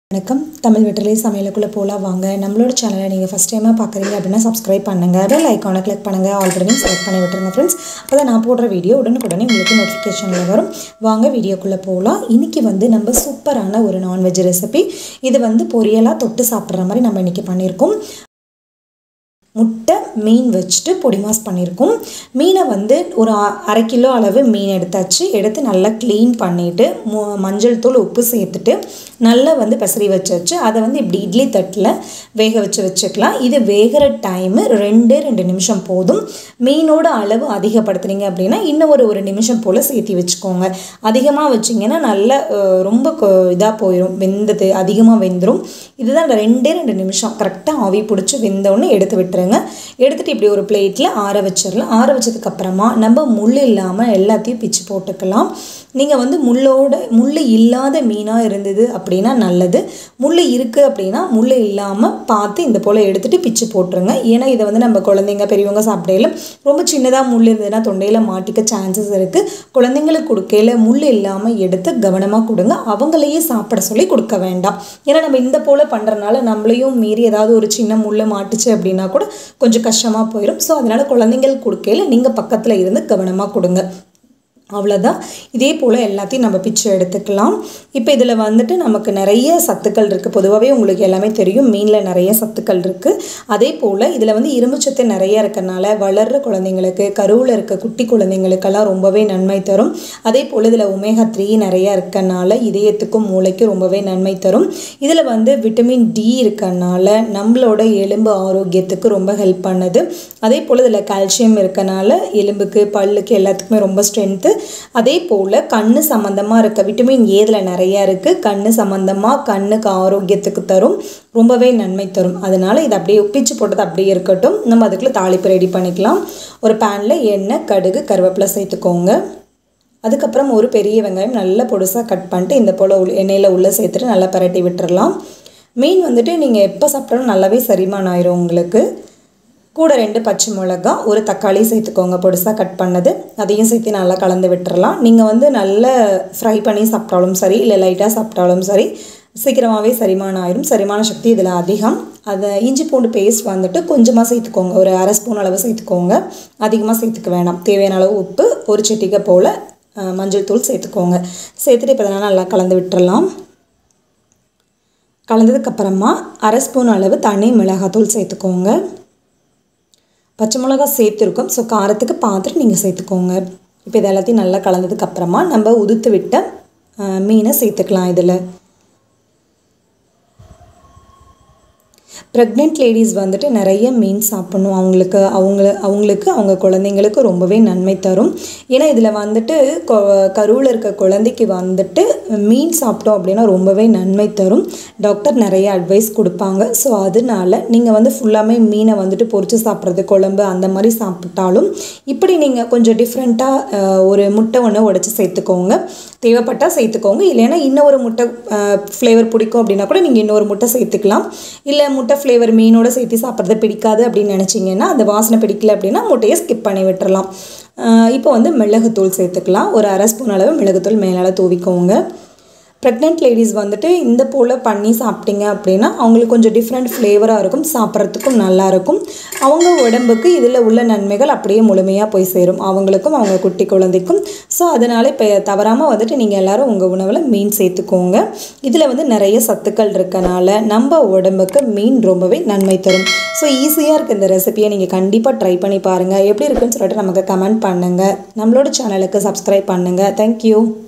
வணக்கம் தமிழ் வெற்றிலை சமையலுக்குள்ளே போகலாம் வாங்க நம்மளோட சேனலை நீங்கள் ஃபஸ்ட் டைமாக பார்க்குறீங்க அப்படின்னா சப்ஸ்கிரைப் பண்ணுங்கள் பெல் ஐக்கானை கிளிக் பண்ணுங்கள் ஆல்ரெடி செலக்ட் பண்ணி விட்டுருங்க ஃப்ரெண்ட்ஸ் அப்போ தான் நான் போடுற வீடியோ உடனுக்குடனே உங்களுக்கு நோட்டிஃபிகேஷனில் வரும் வாங்க வீடியோக்குள்ளே போகலாம் இன்றைக்கி வந்து நம்ம சூப்பரான ஒரு நான்வெஜ் ரெசிபி இது வந்து பொரியலாக தொட்டு சாப்பிட்ற மாதிரி நம்ம இன்றைக்கி பண்ணியிருக்கோம் முட்டை மீன் வச்சுட்டு பொடி மாஸ் பண்ணியிருக்கோம் மீனை வந்து ஒரு அ- அரை கிலோ அளவு மீன் எடுத்தாச்சு எடுத்து நல்லா க்ளீன் பண்ணிவிட்டு மு மஞ்சள் தூள் உப்பு சேர்த்துட்டு நல்லா வந்து பெசரி வச்சாச்சு அதை வந்து இப்படி இட்லி தட்டில் வேக வச்சு வச்சுக்கலாம் இது வேகிற டைமு ரெண்டே ரெண்டு நிமிஷம் போதும் மீனோட அளவு அதிகப்படுத்துனீங்க அப்படின்னா இன்னும் ஒரு ஒரு நிமிஷம் போல் சேர்த்தி வச்சுக்கோங்க அதிகமாக வச்சிங்கன்னா நல்லா அஹ், ரொம்ப இதாக போயிடும் வெந்தது அதிகமாக வெந்துடும் இதுதான் ரெண்டே ரெண்டு நிமிஷம் கரெக்டாக ஆவி பிடிச்சி வெந்தோடனே எடுத்து விட்டுருங்க எடுத்துகிட்டு இப்படி ஒரு பிளேட்டில் ஆற வச்சிடலாம் ஆற வச்சதுக்கப்புறமா நம்ம முள் இல்லாமல் எல்லாத்தையும் பிச்சு போட்டுக்கலாம் நீங்கள் வந்து முள்ளோட முள் இல்லாத மீனாக இருந்தது அப்படின்னா நல்லது முள் இருக்குது அப்படின்னா முள் இல்லாமல் பார்த்து இந்த போல் எடுத்துகிட்டு பிச்சு போட்டுருங்க ஏன்னா இதை வந்து நம்ம குழந்தைங்க பெரியவங்க சாப்பிடையில ரொம்ப சின்னதாக முள் இருந்ததுன்னா தொண்டையில் மாட்டிக்க சான்சஸ் இருக்குது குழந்தைங்களுக்கு கொடுக்கையில முள் இல்லாமல் எடுத்து கவனமாக கொடுங்க அவங்களையே சாப்பிட சொல்லி கொடுக்க வேண்டாம் ஏன்னா நம்ம இந்த போல் பண்ணுறனால நம்மளையும் மீறி ஏதாவது ஒரு சின்ன முள் மாட்டுச்சு அப்படின்னா கூட கொஞ்சம் கஷ்டமாக போயிடும் ஸோ அதனால் குழந்தைங்களுக்கு கொடுக்கையில நீங்கள் பக்கத்தில் இருந்து கவனமாக கொடுங்க அவ்வளோதான் இதே போல் எல்லாத்தையும் நம்ம பிச்சு எடுத்துக்கலாம் இப்போ இதில் வந்துட்டு நமக்கு நிறைய சத்துக்கள் இருக்குது பொதுவாகவே உங்களுக்கு எல்லாமே தெரியும் மீனில் நிறைய சத்துக்கள் இருக்குது அதே போல் இதில் வந்து இரும்புச்சத்து நிறைய இருக்கறனால வளர்கிற குழந்தைங்களுக்கு கருவில் இருக்க குட்டி குழந்தைங்களுக்கெல்லாம் ரொம்பவே நன்மை தரும் அதே போல் இதில் ஒமேகா த்ரீ நிறைய இருக்கறனால இதயத்துக்கும் மூளைக்கும் ரொம்பவே நன்மை தரும் இதில் வந்து விட்டமின் டி இருக்கறனால நம்மளோட எலும்பு ஆரோக்கியத்துக்கு ரொம்ப ஹெல்ப் பண்ணுது அதே போல் இதில் கால்சியம் இருக்கனால எலும்புக்கு பல்லுக்கு எல்லாத்துக்குமே ரொம்ப ஸ்ட்ரென்த்து அதே போல் கண்ணு சம்மந்தமாக இருக்க விட்டமின் ஏதில் நிறையா இருக்குது கண்ணு சம்மந்தமாக கண்ணுக்கு ஆரோக்கியத்துக்கு தரும் ரொம்பவே நன்மை தரும் அதனால் இதை அப்படியே பிச்சு போட்டது அப்படியே இருக்கட்டும் நம்ம அதுக்குள்ளே தாளிப்பு ரெடி பண்ணிக்கலாம் ஒரு பேனில் எண்ணெய் கடுகு கருவேப்பிலை சேர்த்துக்கோங்க அதுக்கப்புறம் ஒரு பெரிய வெங்காயம் நல்லா பொடுசாக கட் பண்ணிட்டு இந்த போல் உள்ள எண்ணெயில் உள்ளே சேர்த்துட்டு நல்லா பரட்டி விட்டுறலாம் மீன் வந்துட்டு நீங்கள் எப்போ சாப்பிட்டாலும் நல்லாவே செரிமானம் ஆயிரும் உங்களுக்கு கூட ரெண்டு பச்சை மிளகா ஒரு தக்காளி சேர்த்துக்கோங்க பொடுசாக கட் பண்ணது அதையும் சேர்த்து நல்லா கலந்து விட்டுறலாம் நீங்கள் வந்து நல்லா ஃப்ரை பண்ணி சாப்பிட்டாலும் சரி இல்லை லைட்டாக சாப்பிட்டாலும் சரி சீக்கிரமாகவே செரிமானம் ஆயிரும் செரிமான சக்தி இதில் அதிகம் அதை இஞ்சி பூண்டு பேஸ்ட் வந்துட்டு கொஞ்சமாக சேர்த்துக்கோங்க ஒரு அரை ஸ்பூன் அளவு சேர்த்துக்கோங்க அதிகமாக சேர்த்துக்க வேணாம் தேவையான அளவு உப்பு ஒரு சிட்டிகை போல் அஹ், மஞ்சள் தூள் சேர்த்துக்கோங்க சேர்த்துட்டு இப்போ இதெல்லாம் நல்லா கலந்து விட்டுறலாம் கலந்ததுக்கப்புறமா அரை ஸ்பூன் அளவு தனி மிளகாத்தூள் சேர்த்துக்கோங்க பச்சை மிளகா சேர்த்துருக்கோம் ஸோ காரத்துக்கு பார்த்துட்டு நீங்கள் சேர்த்துக்கோங்க இப்போ இது எல்லாத்தையும் நல்லா கலந்ததுக்கப்புறமா நம்ம உதுத்து விட்ட அஹ், மீனை சேர்த்துக்கலாம் இதில் ப்ரெக்னென்ட் லேடிஸ் வந்துட்டு நிறைய மீன் சாப்பிடணும் அவங்களுக்கு அவங்கள அவங்களுக்கு அவங்க குழந்தைங்களுக்கு ரொம்பவே நன்மை தரும் ஏன்னா இதில் வந்துட்டு கொ- கருவில் இருக்க குழந்தைக்கு வந்துட்டு மீன் சாப்பிட்டோம் அப்படின்னா ரொம்பவே நன்மை தரும் டாக்டர் நிறைய அட்வைஸ் கொடுப்பாங்க ஸோ அதனால நீங்கள் வந்து ஃபுல்லாமே மீனை வந்துட்டு பொரிச்சு சாப்பிட்றது குழம்பு அந்த மாதிரி சாப்பிட்டாலும் இப்படி நீங்கள் கொஞ்சம் டிஃப்ரெண்ட்டாக ஒரு முட்டை ஒன்று உடச்சி சேர்த்துக்கோங்க தேவைப்பட்டால் சேர்த்துக்கோங்க இல்லைன்னா இன்னும் ஒரு முட்டை ஃப்ளேவர் பிடிக்கும் அப்படின்னா கூட நீங்கள் இன்னொரு முட்டை சேர்த்துக்கலாம் இல்லை முட்டை ஃப்ளேவர் மீனோட சேர்த்து சாப்பிட்றது பிடிக்காது அப்படின்னு நினச்சிங்கன்னா அந்த வாசனை பிடிக்கல அப்படின்னா முட்டையை ஸ்கிப் பண்ணி விட்டுறலாம் அஹ் இப்போ வந்து மிளகுத்தூள் சேர்த்துக்கலாம் ஒரு அரை ஸ்பூன் அளவு மிளகுத்தூள் மேலால் தூவிக்கோங்க ப்ரெக்னென்ட் லேடிஸ் வந்துட்டு இந்த போல் பண்ணி சாப்பிட்டீங்க அப்படின்னா அவங்களுக்கு கொஞ்சம் டிஃப்ரெண்ட் ஃப்ளேவராக இருக்கும் சாப்பிட்றதுக்கும் நல்லாயிருக்கும் அவங்க உடம்புக்கு இதில் உள்ள நன்மைகள் அப்படியே முழுமையாக போய் சேரும் அவங்களுக்கும் அவங்க குட்டி குழந்தைக்கும் ஸோ அதனால் இப்போ தவறாமல் வந்துட்டு நீங்கள் எல்லாரும் உங்கள் உணவில் மீன் சேர்த்துக்கோங்க இதில் வந்து நிறைய சத்துக்கள் இருக்கனால நம்ம உடம்புக்கு மீன் ரொம்பவே நன்மை தரும் ஸோ ஈஸியாக இருக்க இந்த ரெசிபியை நீங்கள் கண்டிப்பாக ட்ரை பண்ணி பாருங்கள் எப்படி இருக்குன்னு சொல்லிட்டு நமக்கு கமெண்ட் பண்ணுங்கள் நம்மளோட சேனலுக்கு சப்ஸ்கிரைப் பண்ணுங்கள் தேங்க்யூ